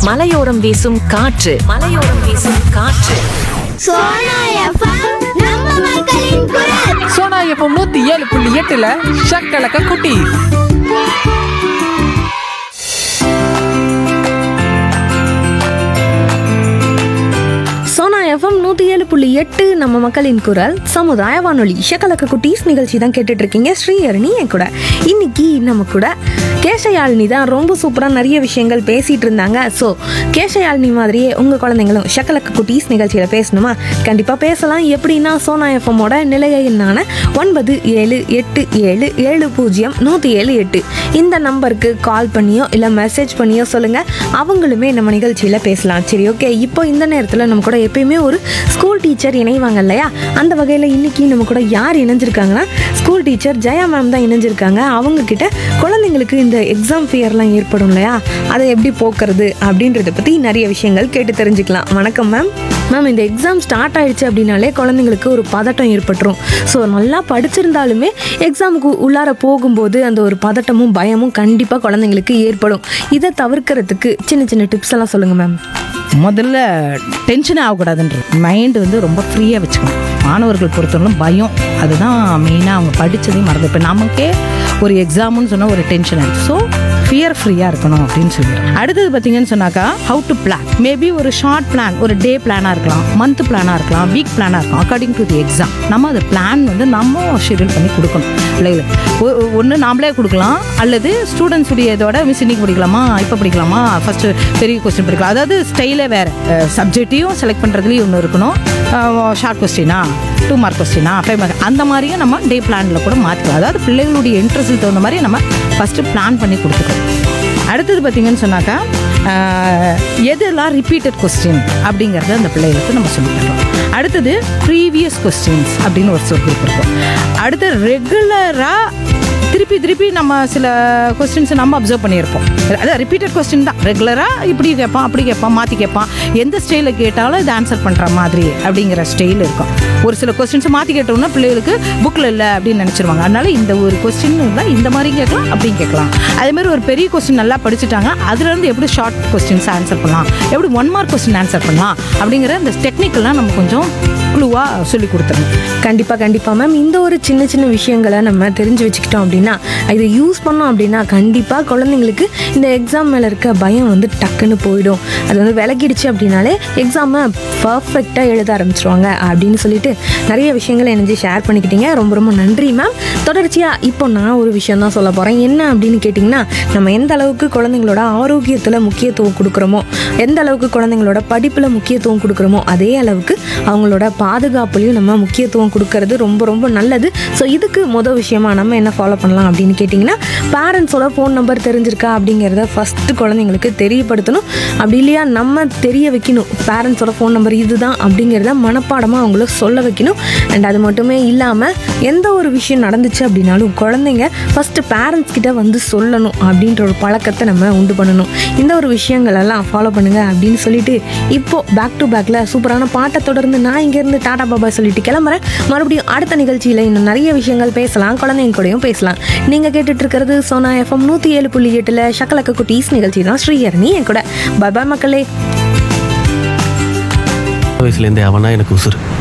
மலையோரம் வீசும் காற்று மலையோரம் வீசும் காற்று சோனா எஃப்எம் நம்ம மக்களின் குரல் சோனா எஃப்எம் நூத்தி ஏழு புள்ளி எட்டுல ஷக்கலக்க குட்டி சோனா எஃப்எம் நூற்றி ஏழு புள்ளி எட்டு நம்ம மக்களின் குரல் சமுதாய வானொலி இஷக்கலக்க குட்டீஸ் நிகழ்ச்சி தான் கேட்டுட்டு இருக்கீங்க ஸ்ரீஹரணி என் கூட இன்னைக்கு நம்ம கூட கேசயாழினி தான் ரொம்ப சூப்பராக நிறைய விஷயங்கள் பேசிட்டு இருந்தாங்க ஸோ கேசயாழினி மாதிரியே உங்கள் குழந்தைங்களும் ஷக்கலக்க குட்டீஸ் நிகழ்ச்சியில் பேசணுமா கண்டிப்பாக பேசலாம் எப்படின்னா சோனா எஃப்எம்மோட நிலைய எண்ணான ஒன்பது ஏழு எட்டு ஏழு ஏழு பூஜ்ஜியம் நூற்றி ஏழு எட்டு இந்த நம்பருக்கு கால் பண்ணியோ இல்லை மெசேஜ் பண்ணியோ சொல்லுங்கள் அவங்களுமே நம்ம நிகழ்ச்சியில் பேசலாம் சரி ஓகே இப்போ இந்த நேரத்தில் நம்ம கூட எப்பயுமே ஒரு ஸ்கூல் டீச்சர் இணைவாங்க இல்லையா அந்த வகையில் இன்னைக்கு நம்ம கூட யார் இணைஞ்சிருக்காங்கன்னா ஸ்கூல் டீச்சர் ஜெயா மேம் தான் இணைஞ்சிருக்காங்க அவங்க கிட்ட குழந்தைங்களுக்கு இந்த எக்ஸாம் ஃபியர்லாம் ஏற்படும் இல்லையா அதை எப்படி போக்குறது அப்படின்றத பற்றி நிறைய விஷயங்கள் கேட்டு தெரிஞ்சுக்கலாம் வணக்கம் மேம் மேம் இந்த எக்ஸாம் ஸ்டார்ட் ஆயிடுச்சு அப்படின்னாலே குழந்தைங்களுக்கு ஒரு பதட்டம் ஏற்பட்டுரும் ஸோ நல்லா படிச்சிருந்தாலுமே எக்ஸாமுக்கு உள்ளார போகும்போது அந்த ஒரு பதட்டமும் பயமும் கண்டிப்பாக குழந்தைங்களுக்கு ஏற்படும் இதை தவிர்க்கிறதுக்கு சின்ன சின்ன டிப்ஸ் எல்லாம் சொல்லுங்கள் மேம் முதல்ல டென்ஷன் ஆகக்கூடாதுன்ற மைண்டு வந்து ரொம்ப ஃப்ரீயாக வச்சுக்கணும் மாணவர்கள் பொறுத்தவரைக்கும் பயம் அதுதான் மெயினாக அவங்க படித்ததையும் மறந்து இப்போ நமக்கே ஒரு எக்ஸாம்னு சொன்னால் ஒரு டென்ஷன் ஆயிடுச்சு ஸோ ஃபியர் ஃப்ரீயாக இருக்கணும் அப்படின்னு சொல்லிடுறேன் அடுத்தது பார்த்தீங்கன்னு சொன்னாக்கா ஹவு டு பிளான் மேபி ஒரு ஷார்ட் பிளான் ஒரு டே பிளானாக இருக்கலாம் மந்த் பிளானாக இருக்கலாம் வீக் பிளானாக இருக்கலாம் அக்கார்டிங் டு தி எக்ஸாம் நம்ம அது பிளான் வந்து நம்ம ஷெடியூல் பண்ணி கொடுக்கணும் பிள்ளைகளுக்கு ஒன்று நாமளே கொடுக்கலாம் அல்லது ஸ்டூடெண்ட்ஸ் உடைய இதோட மிஸ் இன்னைக்கு படிக்கலாமா இப்போ படிக்கலாமா ஃபர்ஸ்ட் பெரிய கொஸ்டின் படிக்கலாம் அதாவது ஸ்டைலே வேறு சப்ஜெக்டையும் செலக்ட் பண்ணுறதுலேயும் ஒன்று இருக்கணும் ஷார்ட் கொஸ்டினா டூ மார்க் கொஸ்டினா ஃபைவ் மார்க் அந்த மாதிரியும் நம்ம டே பிளானில் கூட மாற்றிக்கலாம் அதாவது பிள்ளைகளுடைய இன்ட்ரெஸ்ட்டுக்கு தகுந்த மாதிரி நம்ம ஃபஸ்ட்டு பிளான் பண்ணி கொடுத்துக்கணும் அடுத்தது பார்த்தீங்கன்னு சொன்னாக்கா ஆஹ், எதெல்லாம் ரிப்பீட்டட் கொஸ்டின் அப்படிங்கிறத அந்த பிள்ளைகளுக்கு நம்ம சொல்லித் தரோம் அடுத்தது ப்ரீவியஸ் கொஸ்டின்ஸ் அப்படின்னு ஒரு சொல் குரூப் இருக்கும் அடுத்து ரெகுலராக திருப்பி திருப்பி நம்ம சில கொஸ்டின்ஸை நம்ம அப்சர்வ் பண்ணியிருப்போம் அதான் ரிப்பீட்டட் கொஸ்டின் தான் ரெகுலராக இப்படி கேட்பான் அப்படி கேட்பான் மாற்றி கேட்பான் எந்த ஸ்டைலில் கேட்டாலும் இது ஆன்சர் பண்ணுற மாதிரி அப்படிங்கிற ஸ்டைல் இருக்கும் ஒரு சில கொஸ்டின்ஸை மாற்றி கேட்டோம்னா பிள்ளைகளுக்கு புக்கில் இல்லை அப்படின்னு நினச்சிருவாங்க அதனால இந்த ஒரு கொஸ்டின் தான் இந்த மாதிரி கேட்கலாம் அப்படின்னு கேட்கலாம் அதே மாதிரி ஒரு பெரிய கொஸ்டின் நல்லா படிச்சுட்டாங்க அதுலேருந்து எப்படி ஷார்ட் கொஸ்டின்ஸ் ஆன்சர் பண்ணலாம் எப்படி ஒன் மார்க் கொஸ்டின் ஆன்சர் பண்ணலாம் அப்படிங்கிற இந்த டெக்னிக்கெல்லாம் நம்ம கொஞ்சம் குழுவாக சொல்லி கொடுத்துருணும் கண்டிப்பாக கண்டிப்பாக மேம் இந்த ஒரு சின்ன சின்ன விஷயங்களை நம்ம தெரிஞ்சு வச்சுக்கிட்டோம் அப்படின்னா இதை யூஸ் பண்ணோம் அப்படின்னா கண்டிப்பாக குழந்தைங்களுக்கு இந்த எக்ஸாம் மேலே இருக்க பயம் வந்து டக்குன்னு போயிடும் அது வந்து விலகிடுச்சு அப்படின்னாலே எக்ஸாமை பர்ஃபெக்டாக எழுத ஆரம்பிச்சிருவாங்க அப்படின்னு சொல்லிட்டு நிறைய விஷயங்களை எனக்கு ஷேர் பண்ணிக்கிட்டீங்க ரொம்ப ரொம்ப நன்றி மேம் தொடர்ச்சியாக இப்போ நான் ஒரு விஷயம் தான் சொல்ல போகிறேன் என்ன அப்படின்னு கேட்டிங்கன்னா நம்ம எந்த அளவுக்கு குழந்தைங்களோட ஆரோக்கியத்தில் முக்கியத்துவம் கொடுக்குறோமோ எந்த அளவுக்கு குழந்தைங்களோட படிப்பில் முக்கியத்துவம் கொடுக்குறோமோ அதே அளவுக்கு அவங்களோட பாதுகாப்புலையும் நம்ம முக்கியத்துவம் கொடுக்கறது ரொம்ப ரொம்ப நல்லது ஸோ இதுக்கு மொதல் விஷயமா நம்ம என்ன ஃபாலோ பண்ணலாம் அப்படின்னு கேட்டிங்கன்னா பேரண்ட்ஸோட ஃபோன் நம்பர் தெரிஞ்சிருக்கா அப்படிங்கிறத ஃபஸ்ட்டு குழந்தைங்களுக்கு தெரியப்படுத்தணும் அப்படி இல்லையா நம்ம தெரிய வைக்கணும் பேரண்ட்ஸோட ஃபோன் நம்பர் இதுதான் அப்படிங்கிறத மனப்பாடமாக அவங்கள சொல்ல வைக்கணும் அண்ட் அது மட்டுமே இல்லாமல் எந்த ஒரு விஷயம் நடந்துச்சு அப்படின்னாலும் குழந்தைங்க ஃபஸ்ட்டு பேரண்ட்ஸ் கிட்ட வந்து சொல்லணும் அப்படின்ற ஒரு பழக்கத்தை நம்ம உண்டு பண்ணணும் இந்த ஒரு விஷயங்கள் எல்லாம் ஃபாலோ பண்ணுங்க அப்படின்னு சொல்லிட்டு இப்போ பேக் டு பேக்கில் சூப்பரான பாட்டை தொடர்ந்து நான் இங்கேருந்து டாடா பாபா சொல்லிட்டு கிளம்புறேன் மறுபடியும் அடுத்த நிகழ்ச்சியில் இன்னும் நிறைய விஷயங்கள் பேசலாம் குழந்தைங்க கூடயும் பேசலாம் நீங்கள் கேட்டுட்டு இருக்கிறது சோனா எஃப்எம் நூற்றி ஏழு புள்ளி எட்டில் ஷக்கலக்க குட்டீஸ் நிகழ்ச்சி தான் ஸ்ரீஹரணி என் கூட பாய் பாய் மக்களே வயசுலேருந்தே அவனா எனக்கு உசுறு